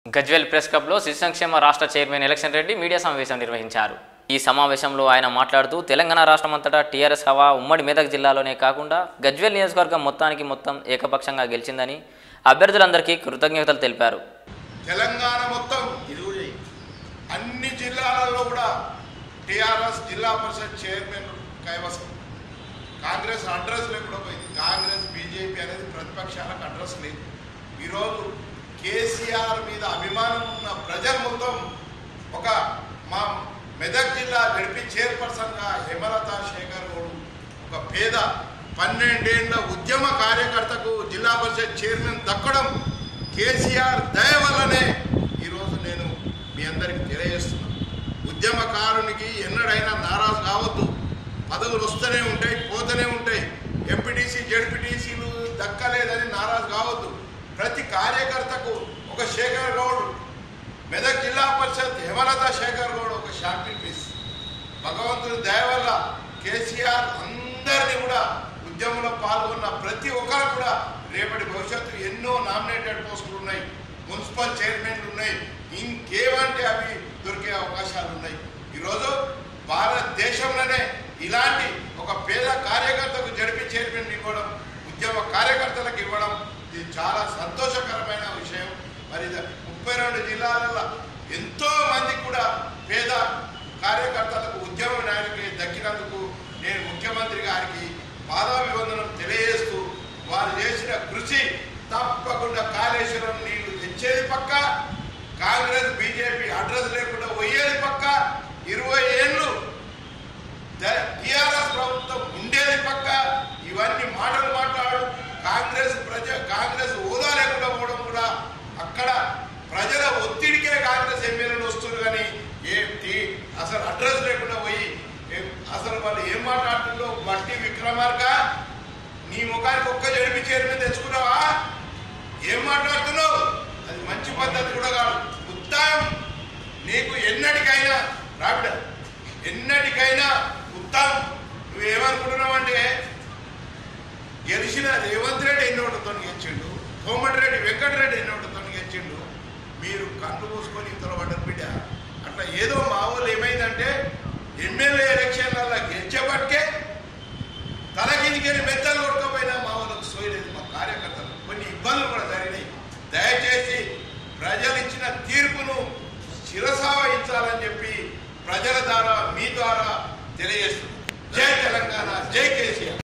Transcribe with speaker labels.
Speaker 1: Gajwel press క్లబ్లో శిశు సంక్షేమ రాష్ట్ర చైర్మన్ ఎలక్షన్ రెడ్డి మీడియా సమావేశం నిర్వహించారు ఈ సమావేశంలో ఆయన మాట్లాడుతూ తెలంగాణ రాష్ట్రమంతటా టీఆర్ఎస్ హవా ఉమ్మడి మెదక్ జిల్లాలోనే కాకుండా గజ్వెల్ నియోజకవర్గం మొత్తానికి మొత్తం ఏకపక్షంగా గెలిచిందని అభ్యర్థులందరికీ కృతజ్ఞతలు తెలిపారు
Speaker 2: తెలంగాణ మొత్తం అన్ని జిల్లాలలో కూడా టిఆర్ఎస్ జిల్లా పరిషత్ చైర్మన్ కైవసం కాంగ్రెస్ అడ్రస్ లేకుండా పోయింది కాంగ్రెస్ బీజేపీ అనేది ప్రతిపక్షాలకు అడ్రస్ లేదు ఈరోజు కేసీఆర్ మీద అభిమానం ఉన్న ప్రజలు మొత్తం ఒక మా మెదక్ జిల్లా గడిపి చైర్పర్సన్గా హేమలత శేఖర్ గౌడ్ ఒక పేద పన్నెండేళ్ల ఉద్యమ కార్యకర్తకు జిల్లా పరిషత్ చైర్మన్ దక్కడం కేసీఆర్ దయ వల్లనే ఈరోజు నేను మీ అందరికి తెలియజేస్తున్నాను ఉద్యమకారునికి ఎన్నడైనా నారాజు కావద్దు పదవులు వస్తూనే ఉంటాయి పోతూనే ఉంటాయి ఎంపీటీసీ జడ్పీటీసీలు దక్కలేదని నారాజు కావద్దు ప్రతి కార్యకర్తకు ఒక శేఖర్ గౌడ్ మెదక్ జిల్లా పరిషత్ హేమలత శేఖర్ గౌడ్ ఒక షార్టింగ్ పీస్ భగవంతుని దయ వల్ల కేసీఆర్ అందరినీ కూడా ఉద్యమంలో పాల్గొన్న ప్రతి ఒక్కరు కూడా రేపటి భవిష్యత్తు ఎన్నో నామినేటెడ్ పోస్టులు ఉన్నాయి మున్సిపల్ చైర్మన్లు ఉన్నాయి ఇంకేమంటే అవి దొరికే అవకాశాలు ఉన్నాయి ఈరోజు భారతదేశంలోనే ఇలాంటి ఒక పేద కార్యకర్తకు జడిపి చైర్మన్ ఇవ్వడం ఉద్యమ కార్యకర్తలకు ఇవ్వడం ఇది చాలా సంతోషకరమైన విషయం మరి ఇది ముప్పై రెండు జిల్లాలలో ఎంతో మంది కూడా పేద కార్యకర్తలకు ఉద్యమ నాయకులకి దక్కినందుకు నేను ముఖ్యమంత్రి గారికి పాదాభివందనం తెలియజేస్తూ వారు చేసిన కృషి తప్పకుండా కాళేశ్వరం నీళ్లు తెచ్చేది పక్క కాంగ్రెస్ బీజేపీ అడ్రస్ లేకుండా పోయేది పక్క ఇరవై ఏళ్ళు టిఆర్ఎస్ ప్రభుత్వం ఉండేది పక్క ఇవన్నీ మాటలు మాట్లాడు కాంగ్రెస్ ప్రజ కాంగ్రెస్ హోదా లేకుండా పోవడం కూడా అక్కడ ప్రజల ఒత్తిడికే కాంగ్రెస్ ఎమ్మెల్యేలు వస్తున్నారు కానీ ఏ టీ- అసలు అడ్రస్ లేకుండా పోయి ఏం- అసలు వాళ్ళు ఏం మాట్లాడుతుందో బట్టి విక్రమార్క నీ ముఖానికి ఒక్క జడిపి చైర్మన్ తెచ్చుకున్నావా ఏం మాట్లాడుతున్నావు అది మంచి పద్ధతి కూడా కాదు ఉత్తాయం నీకు ఎన్నటికైనా రావిడ ఎన్నటికైనా ఉత్తాం నువ్వేమనుకుంటున్నావంటే గెలిచిన రేవంత్ రెడ్డి ఎన్ని ఓట్లతో గెలిచిండు కోమటిరెడ్డి వెంకటరెడ్డి ఎన్ని ఓట్లతో గెలిచిండు మీరు కళ్ళు మూసుకొని ఇతర పడ్డారు బిడ్డ అట్లా ఏదో మా ఊళ్ళు ఏమైందంటే ఎమ్మెల్యే ఎలక్షన్లలో గెలిచేపటికే తల కిందికెళ్ళి మెత్తలు